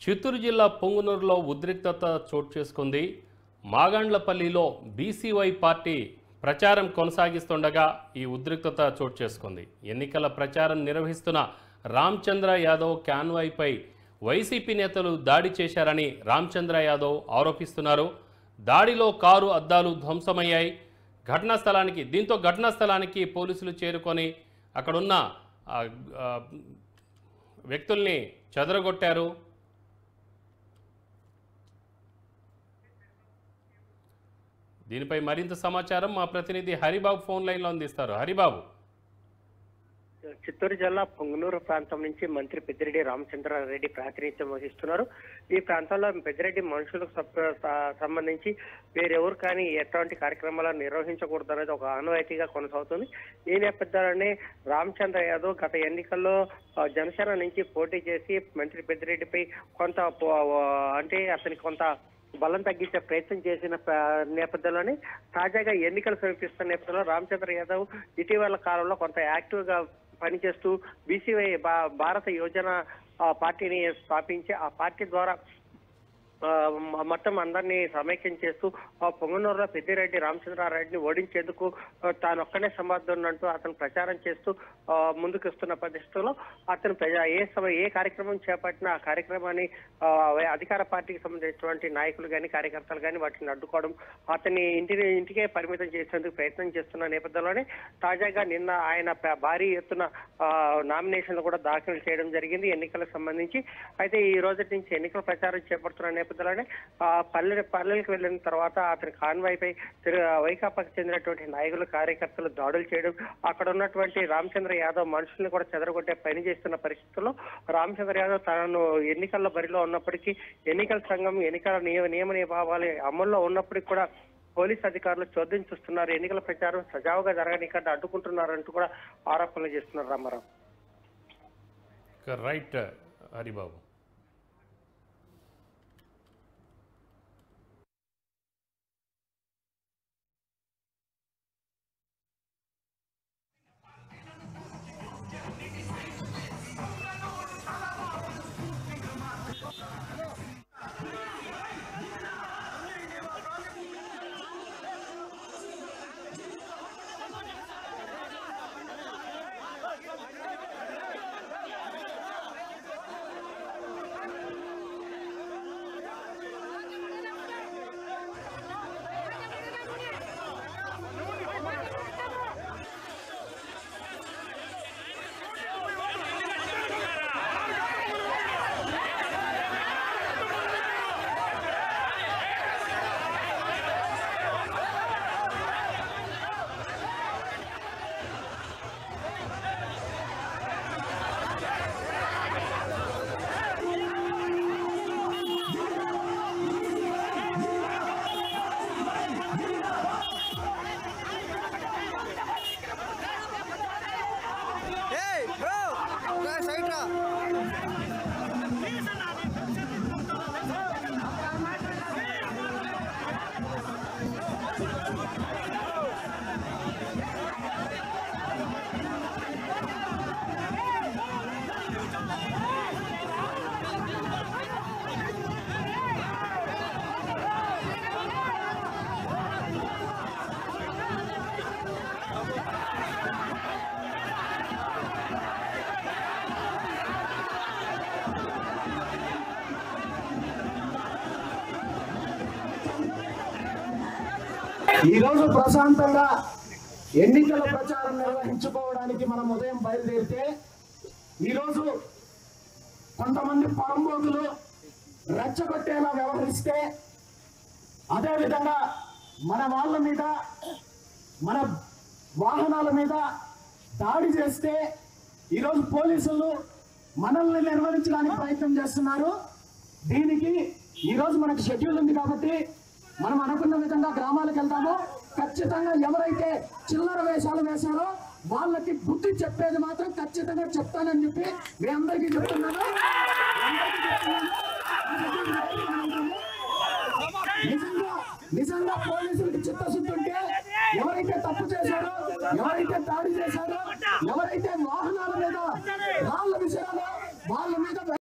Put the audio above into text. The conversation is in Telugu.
చిత్తూరు జిల్లా పొంగునూరులో ఉద్రిక్తత చోటు చేసుకుంది మాగాండ్లపల్లిలో బీసీవై పార్టీ ప్రచారం కొనసాగిస్తుండగా ఈ ఉద్రిక్తత చోటు చేసుకుంది ఎన్నికల ప్రచారం నిర్వహిస్తున్న రామచంద్ర యాదవ్ క్యాన్వాయ్పై వైసీపీ నేతలు దాడి చేశారని రామచంద్ర యాదవ్ ఆరోపిస్తున్నారు దాడిలో కారు అద్దాలు ధ్వంసమయ్యాయి ఘటనా స్థలానికి దీంతో ఘటనా స్థలానికి పోలీసులు చేరుకొని అక్కడున్న ఆ, ఆ, వ్యక్తుల్ని చెదరగొట్టారు దీనిపై మరింత సమాచారం మా ప్రతినిధి హరిబాబు ఫోన్ లైన్లో అందిస్తారు హరిబాబు చిత్తూరు జిల్లా పొంగనూరు ప్రాంతం నుంచి మంత్రి పెద్దిరెడ్డి రామచంద్రారెడ్డి ప్రాతినిధ్యం వహిస్తున్నారు ఈ ప్రాంతంలో పెద్దిరెడ్డి మనుషులకు సప్- స- సంబంధించి వేరెవరు కానీ ఎటువంటి కార్యక్రమాలను నిర్వహించకూడదు అనేది ఒక ఆనవాయితీగా కొనసాగుతుంది ఈ నేపథ్యంలోనే రామచంద్ర యాదవ్ గత ఎన్నికల్లో ఆ, జనసేన నుంచి పోటీ చేసి మంత్రి పెద్దిరెడ్డిపై కొంత పో- అంటే అతనికి కొంత బలం తగ్గించే ప్రయత్నం చేసిన ప- నేపథ్యంలోనే తాజాగా ఎన్నికలు సమీపిస్తున్న నేపథ్యంలో రామచంద్ర యాదవ్ ఇటీవల కాలంలో కొంత యాక్టివ్ గా పనిచేస్తూ బీసీవై భా- భారత యోజన ఆ, పార్టీని స్థాపించి ఆ పార్టీ ద్వారా ఆ, మ- మొత్తం అందరినీ సమైక్యం చేస్తూ ఆ పొంగనూరులో పెద్దిరెడ్డి రామచంద్రారెడ్డిని ఓడించేందుకు ఆ, తాను ఒక్కనే సమర్థున్నట్టు అతను ప్రచారం చేస్తూ ఆ, ముందుకు వస్తున్న పరిస్థితుల్లో అతను ప్రజా ఏ సమ ఏ కార్యక్రమం చేపట్టినా ఆ కార్యక్రమాన్ని ఆ, అధికార పార్టీకి సంబంధించినటువంటి నాయకులు కానీ కార్యకర్తలు కానీ వాటిని అడ్డుకోవడం అతని ఇంటిని ఇంటికే పరిమితం చేసేందుకు ప్రయత్నం చేస్తున్న నేపథ్యంలోనే తాజాగా నిన్న ఆయన ప- భారీ ఎత్తున నామినేషన్లు కూడా దాఖలు చేయడం జరిగింది ఎన్నికలకు సంబంధించి అయితే ఈ రోజు నుంచి ఎన్నికల ప్రచారం చేపడుతున్న నేపథ్యంలోనే ఆ, పల్లె పల్లెలకు వెళ్ళిన తర్వాత అతని కాన్వాయ్ పై తిరు- వైకాపాకు చెందినటువంటి నాయకులు కార్యకర్తలు దాడులు చేయడం అక్కడ ఉన్నటువంటి రామచంద్ర యాదవ్ మనుషుల్ని కూడా చెదరగొట్టే పని చేస్తున్న పరిస్థితుల్లో రామచంద్ర యాదవ్ తనను ఎన్నికల బరిలో ఉన్నప్పటికీ ఎన్నికల సంఘం ఎన్నికల నియమ నియమ నియమావళి అమల్లో ఉన్నప్పటికీ కూడా పోలీస్ అధికారులు చోద్యం చూస్తున్నారు ఎన్నికల ప్రచారం సజావుగా జరగనీకుండా అడ్డుకుంటున్నారంటూ కూడా ఆరోపణలు చేస్తున్నారు Ramarao right Haribabu Hey, bro! Guys, side ra. ఈ రోజు ప్రశాంతంగా ఎన్నికల ప్రచారం నిర్వహించుకోవడానికి మనం ఉదయం బయలుదేరితే ఈరోజు కొంతమంది పరంబోతులు రెచ్చగొట్టేలా వ్యవహరిస్తే అదేవిధంగా మన వాళ్ళ మీద మన వాహనాల మీద దాడి చేస్తే ఈరోజు పోలీసులు మనల్ని నిర్వహించడానికి ప్రయత్నం చేస్తున్నారు దీనికి ఈరోజు మనకి షెడ్యూల్ ఉంది కాబట్టి మనం అనుకున్న విధంగా గ్రామాలకు వెళ్తాము ఖచ్చితంగా ఎవరైతే చిల్లర వేషాలు వేశారో వాళ్ళకి బుద్ధి చెప్పేది మాత్రం ఖచ్చితంగా చెప్తానని చెప్పి మీ అందరికీ చెప్తున్నాను